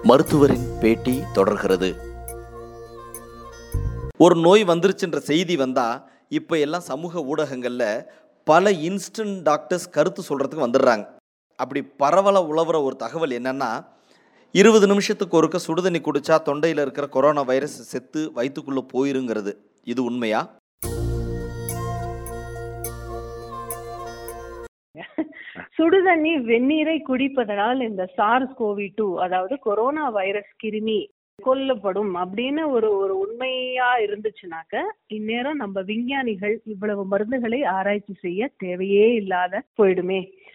மருத்துவரின் பேட்டி தொடர்கிறது ஒரு நோய் வந்துருச்சுன்ற செய்தி வந்தா இப்போ எல்லாம் சமூக ஊடகங்களில் பல இன்ஸ்டன்ட் டாக்டர்ஸ் கருத்து சொல்கிறதுக்கு வந்துடுறாங்க அப்படி பரவல உழவுற ஒரு தகவல் என்னன்னா இருபது நிமிஷத்துக்கு ஒருக்க சுடுதண்ணி குடிச்சா தொண்டையில் இருக்கிற கொரோனா வைரஸ் செத்து வயிற்றுக்குள்ளே போயிருங்கிறது இது உண்மையா சுடுதண்ணி வெந்நீரை குடிப்பதனால் இந்த சார்ஸ் கோவி டூ அதாவது கொரோனா வைரஸ் கிருமி கொல்லப்படும் அப்படின்னு ஒரு ஒரு உண்மையா இருந்துச்சுனாக்க இந்நேரம் நம்ம விஞ்ஞானிகள் இவ்வளவு மருந்துகளை ஆராய்ச்சி செய்ய தேவையே இல்லாத போயிடுமே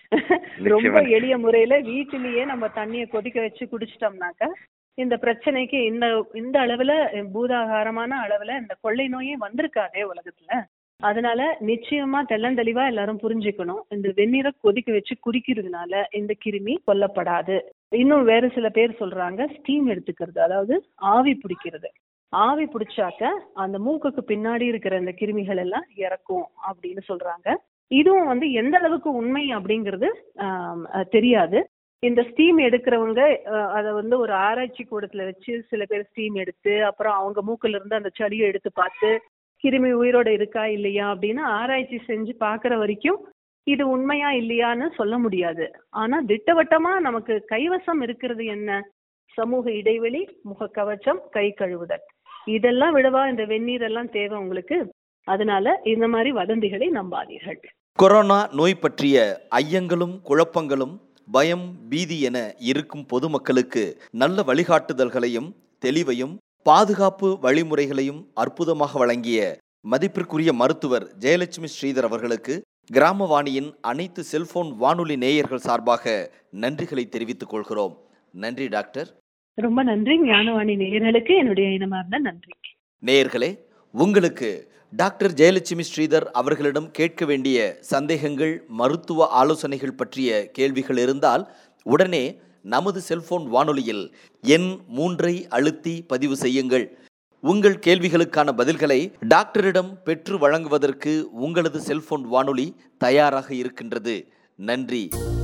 ரொம்ப எளிய முறையில வீட்டிலேயே நம்ம தண்ணியை கொதிக்க வச்சு குடிச்சிட்டோம்னாக்க இந்த பிரச்சனைக்கு இந்த இந்த அளவுல பூதாகாரமான அளவுல இந்த கொள்ளை நோயே வந்திருக்காதே உலகத்துல அதனால நிச்சயமா தெள்ளந்தெளிவா எல்லாரும் புரிஞ்சுக்கணும் இந்த வெந்நீரை கொதிக்க வச்சு குடிக்கிறதுனால இந்த கிருமி கொல்லப்படாது இன்னும் வேற சில பேர் சொல்றாங்க ஸ்டீம் எடுத்துக்கிறது அதாவது ஆவி பிடிக்கிறது ஆவி பிடிச்சாக்க அந்த மூக்குக்கு பின்னாடி இருக்கிற இந்த கிருமிகள் எல்லாம் இறக்கும் அப்படின்னு சொல்றாங்க இதுவும் வந்து எந்த அளவுக்கு உண்மை அப்படிங்கிறது ஆம், அஹ், தெரியாது இந்த ஸ்டீம் எடுக்கிறவங்க அஹ், அதை வந்து ஒரு ஆராய்ச்சி கூடத்துல வச்சு சில பேர் ஸ்டீம் எடுத்து அப்புறம் அவங்க மூக்குல இருந்து அந்த சளியை எடுத்து பார்த்து கிருமி உயிரோட இருக்கா இல்லையா அப்படின்னு ஆராய்ச்சி செஞ்சு பார்க்குற வரைக்கும் இது உண்மையா இல்லையான்னு சொல்ல முடியாது ஆனா திட்டவட்டமா நமக்கு கைவசம் இருக்கிறது என்ன சமூக இடைவெளி முகக்கவசம் கை கழுவுதல் இதெல்லாம் விடவா இந்த வெந்நீர் எல்லாம் தேவை உங்களுக்கு அதனால இந்த மாதிரி வதந்திகளை நம்பாதீர்கள் கொரோனா நோய் பற்றிய ஐயங்களும் குழப்பங்களும் பயம் பீதி என இருக்கும் பொதுமக்களுக்கு நல்ல வழிகாட்டுதல்களையும் தெளிவையும் பாதுகாப்பு வழிமுறைகளையும் அற்புதமாக வழங்கிய மதிப்பிற்குரிய மருத்துவர் ஜெயலட்சுமி ஸ்ரீதர் அவர்களுக்கு கிராமவாணியின் அனைத்து செல்போன் வானொலி நேயர்கள் சார்பாக நன்றிகளை தெரிவித்துக் கொள்கிறோம் நன்றி டாக்டர் ரொம்ப நன்றி ஞானவாணி நேயர்களுக்கு என்னுடைய இனமார்ந்த நன்றி நேயர்களே உங்களுக்கு டாக்டர் ஜெயலட்சுமி ஸ்ரீதர் அவர்களிடம் கேட்க வேண்டிய சந்தேகங்கள் மருத்துவ ஆலோசனைகள் பற்றிய கேள்விகள் இருந்தால் உடனே நமது செல்போன் வானொலியில் எண் மூன்றை அழுத்தி பதிவு செய்யுங்கள் உங்கள் கேள்விகளுக்கான பதில்களை டாக்டரிடம் பெற்று வழங்குவதற்கு உங்களது செல்போன் வானொலி தயாராக இருக்கின்றது நன்றி